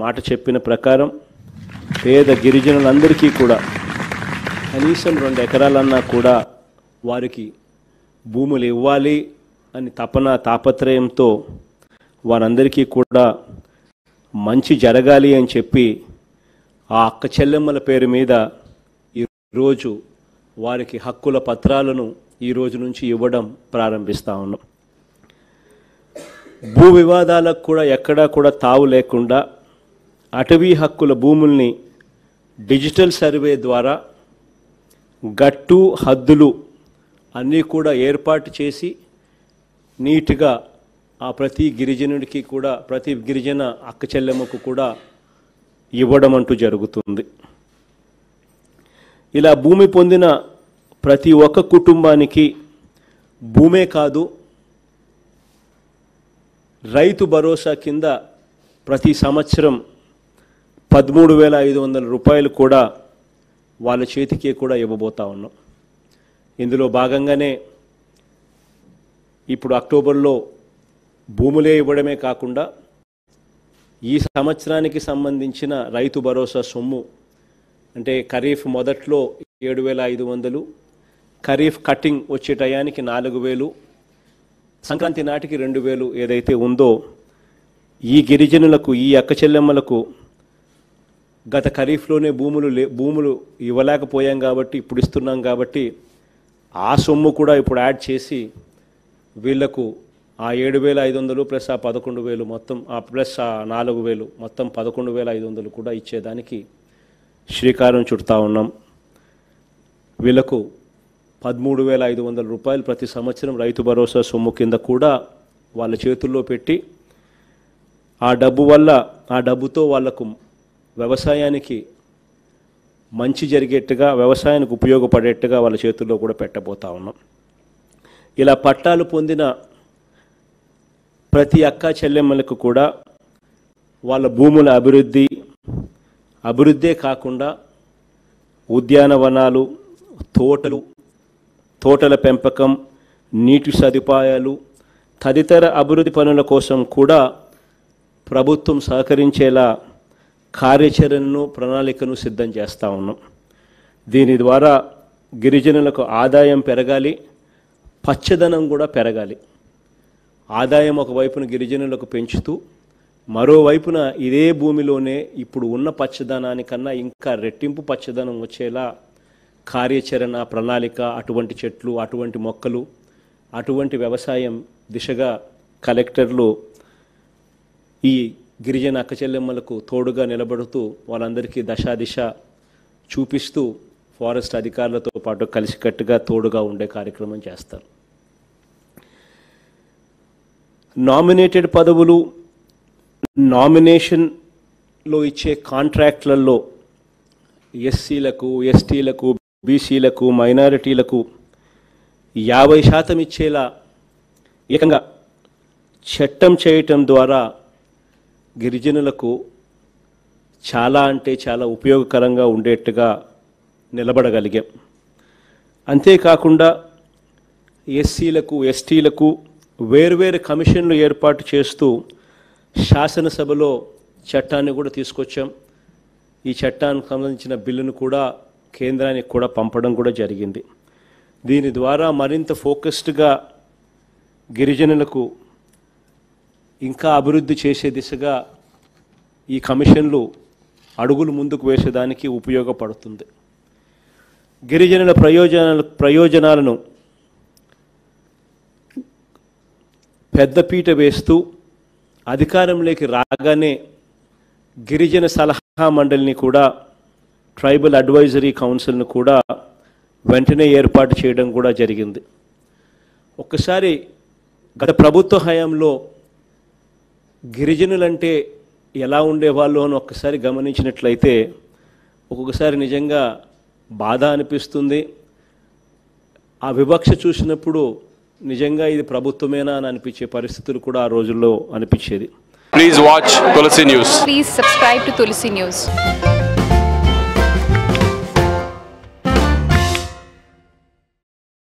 మాట చెప్పిన ప్రకారం పేద గిరిజనులందరికీ కూడా కనీసం రెండు ఎకరాలన్నా కూడా వారికి భూములు ఇవ్వాలి అని తపన తాపత్రయంతో వారందరికీ కూడా మంచి జరగాలి అని చెప్పి ఆ అక్క చెల్లెమ్మల పేరు మీద ఈరోజు వారికి హక్కుల పత్రాలను ఈ రోజు నుంచి ఇవ్వడం ప్రారంభిస్తూ ఉన్నాం భూ వివాదాలకు కూడా ఎక్కడా కూడా తావు లేకుండా అటవీ హక్కుల భూముల్ని డిజిటల్ సర్వే ద్వారా గట్టు హద్దులు అన్నీ కూడా ఏర్పాటు చేసి నీట్గా ఆ ప్రతి గిరిజనుడికి కూడా ప్రతి గిరిజన అక్క చెల్లెమ్మకు కూడా ఇవ్వడం అంటూ జరుగుతుంది ఇలా భూమి పొందిన ప్రతి ఒక్క కుటుంబానికి భూమే కాదు రైతు భరోసా కింద ప్రతి సంవత్సరం పదమూడు వేల ఐదు వందల రూపాయలు కూడా వాళ్ళ చేతికి కూడా ఇవ్వబోతా ఉన్నాం ఇందులో భాగంగానే ఇప్పుడు అక్టోబర్లో భూములే ఇవ్వడమే కాకుండా ఈ సంవత్సరానికి సంబంధించిన రైతు భరోసా సొమ్ము అంటే ఖరీఫ్ మొదట్లో ఏడు వేల ఐదు వందలు ఖరీఫ్ కటింగ్ వచ్చే టయానికి నాలుగు వేలు సంక్రాంతి నాటికి రెండు వేలు ఏదైతే ఉందో ఈ గిరిజనులకు ఈ అక్క చెల్లెమ్మలకు గత ఖరీఫ్లోనే భూములు లే భూములు ఇవ్వలేకపోయాం కాబట్టి ఇప్పుడు ఇస్తున్నాం కాబట్టి ఆ సొమ్ము కూడా ఇప్పుడు యాడ్ చేసి వీళ్లకు ఆ ఏడు వేల ఐదు వందలు ప్లస్ ఆ పదకొండు వేలు మొత్తం ఆ ప్లస్ ఆ నాలుగు వేలు మొత్తం పదకొండు వేల ఐదు వందలు కూడా ఇచ్చేదానికి శ్రీకారం చుడతా ఉన్నాం వీళ్లకు పదమూడు వేల ఐదు వందల రూపాయలు ప్రతి సంవత్సరం రైతు భరోసా సొమ్ము కింద కూడా వాళ్ళ చేతుల్లో పెట్టి ఆ డబ్బు వల్ల ఆ డబ్బుతో వాళ్లకు వ్యవసాయానికి మంచి జరిగేట్టుగా వ్యవసాయానికి ఉపయోగపడేట్టుగా వాళ్ళ చేతుల్లో కూడా పెట్టబోతా ఉన్నాం ఇలా పట్టాలు పొందిన ప్రతి అక్క చెల్లెమ్మలకు కూడా వాళ్ళ భూముల అభివృద్ధి అభివృద్ధే కాకుండా ఉద్యానవనాలు తోటలు తోటల పెంపకం నీటి సదుపాయాలు తదితర అభివృద్ధి పనుల కోసం కూడా ప్రభుత్వం సహకరించేలా కార్యాచరణను ప్రణాళికను సిద్ధం చేస్తూ ఉన్నాం దీని ద్వారా గిరిజనులకు ఆదాయం పెరగాలి పచ్చదనం కూడా పెరగాలి ఆదాయం ఒకవైపున గిరిజనులకు పెంచుతూ మరోవైపున ఇదే భూమిలోనే ఇప్పుడు ఉన్న పచ్చదనానికన్నా ఇంకా రెట్టింపు పచ్చదనం వచ్చేలా కార్యాచరణ ప్రణాళిక అటువంటి చెట్లు అటువంటి మొక్కలు అటువంటి వ్యవసాయం దిశగా కలెక్టర్లు ఈ గిరిజన అక్కచెల్లెమ్మలకు తోడుగా నిలబడుతూ వాళ్ళందరికీ దశాదిశ చూపిస్తూ ఫారెస్ట్ అధికారులతో పాటు కలిసికట్టుగా తోడుగా ఉండే కార్యక్రమం చేస్తారు నామినేటెడ్ పదవులు నామినేషన్లో ఇచ్చే కాంట్రాక్ట్లలో ఎస్సీలకు ఎస్టీలకు బీసీలకు మైనారిటీలకు యాభై శాతం ఇచ్చేలా ఏకంగా చట్టం చేయటం ద్వారా గిరిజనులకు చాలా అంటే చాలా ఉపయోగకరంగా ఉండేట్టుగా నిలబడగలిగాం అంతేకాకుండా ఎస్సీలకు ఎస్టీలకు వేర్వేరు కమిషన్లు ఏర్పాటు చేస్తూ శాసనసభలో చట్టాన్ని కూడా తీసుకొచ్చాం ఈ చట్టానికి సంబంధించిన బిల్లును కూడా కేంద్రానికి కూడా పంపడం కూడా జరిగింది దీని ద్వారా మరింత ఫోకస్డ్గా గిరిజనులకు ఇంకా అభివృద్ధి చేసే దిశగా ఈ కమిషన్లు అడుగులు ముందుకు వేసేదానికి ఉపయోగపడుతుంది గిరిజనుల ప్రయోజనాల ప్రయోజనాలను పెద్దపీట వేస్తూ అధికారంలోకి రాగానే గిరిజన సలహా మండలిని కూడా ట్రైబల్ అడ్వైజరీ కౌన్సిల్ను కూడా వెంటనే ఏర్పాటు చేయడం కూడా జరిగింది ఒక్కసారి గత ప్రభుత్వ హయాంలో గిరిజనులంటే ఎలా ఉండేవాళ్ళు అని ఒక్కసారి గమనించినట్లయితే ఒక్కొక్కసారి నిజంగా బాధ అనిపిస్తుంది ఆ వివక్ష చూసినప్పుడు నిజంగా ఇది ప్రభుత్వమేనా అని అనిపించే పరిస్థితులు కూడా ఆ రోజుల్లో అనిపించేది Please watch Tulsi News. Please subscribe to Tulsi News.